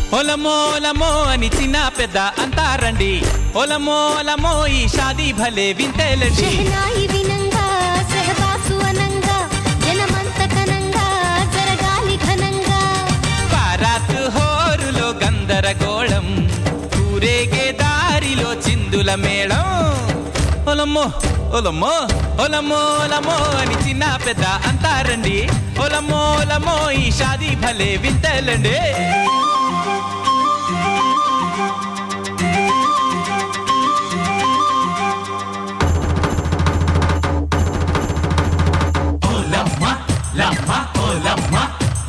ఒలమో ఒలమో అని చిన్న పెద్ద అంటారండి ఒలమో ఒలమో ఈ షాదీ భలే వింతేలండి షెహనాయి వినంగా సెహబాసు అనంగా జనమంత కనంగా జరగాలి ఘనంగా బారాత్ హోరులో గందరగోళం ఊరేగే దారిలో చిందుల మేళం ఒలమ్మో ఒలమ్మో ఒలమ్మో ఒలమ్మో అని చిన్న పెద్ద అంటారండి ఒలమ్మో ఒలమ్మో ఈ షాదీ భలే వింతలండి ఓలమ్మ లమ్మ ఓలమ్మ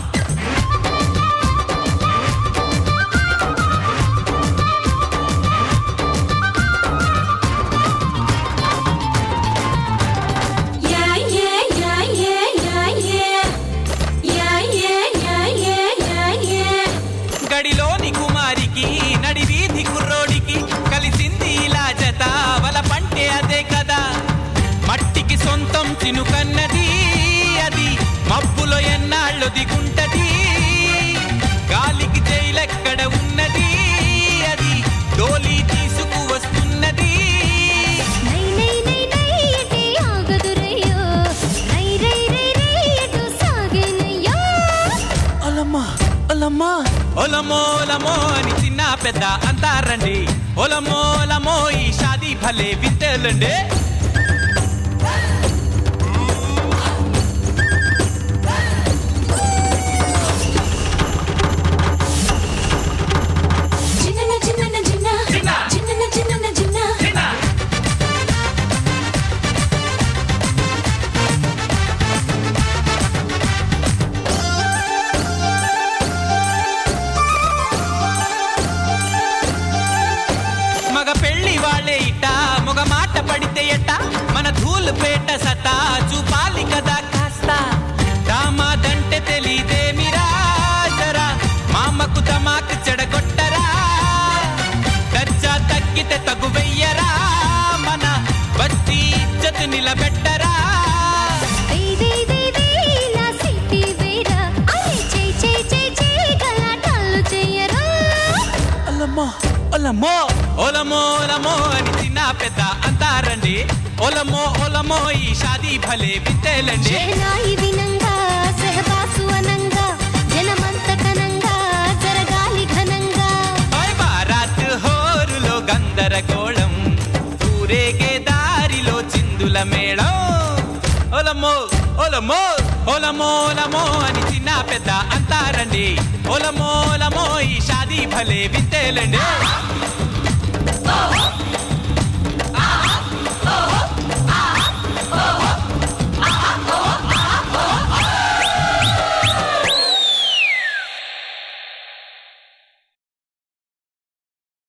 Yeah, yeah, yeah, yeah, yeah, yeah. Yeah, yeah, yeah, yeah, yeah, yeah. గడిలోని కుమారికి నడి వీధి కుర్రోడికి కలిసింది ఇలా జత వల పంటే అదే కదా మట్టికి సొంతం చినుకన్నది అది మబ్బులో ఎన్నాళ్ళు దిగుంటది గాలికి జైలెక్కడ ఉన్నది అది డోలీ తీసుకు వస్తున్నది నై నై నై నై ఎటే ఆగదురయ్యో నై రై రై రై ఎటు సాగేనయ్యో ఒలమ్మా ఒలమ్మా ఒలమో ఒలమో అని చిన్న పెద్ద అంటారండి ఒలమో ఒలమో ఈ షాదీ భలే వింతేలండి చిన్నన చిన్నన చిన్న చిన్న. చిన్నన చిన్నన చిన్న మగ పెళ్లి వాళ్ళే ఇట్ట మగ మాట పడితే ఎట్ట మన ధూలు పేట సతా చూపాలి కదా కాస్త దామాదంటే తెలీదేమిరా జరా మామకు దమాకు చెడగొట్టరా దర్జా తగ్గితే తగు వెయ్యరా మన బస్తీ ఇజ్జత్ నిలబెట్టరా వేయ్ వేయ్ వేయ్ వేయ్ ఇలా సిటీ వేరా అరే చేయి చేయి చేయి చేయి గలాటాలు చెయ్యరా ఒలమ్మో ఒలమ్మో ఒలమో ఒలమో అని చిన్న పెద్ద అంటారండి ఒలమో ఒలమో ఈ షాదీ భలే వింతేలండి షెహనాయి వినంగా సెహబాసు అనంగా జనమంత కనంగా జరగాలి ఘనంగా ఓయ్ బారాత్ హోరులో గందరగోళం ఊరేగే దారిలో చిందుల మేళం ఒలమ్మో ఒలమ్మో ఒలమో ఒలమో అని చిన్న పెద్ద అంటారండి ఒలమో ఒలమో ఈ షాదీ భలే వింతేలండి ఓ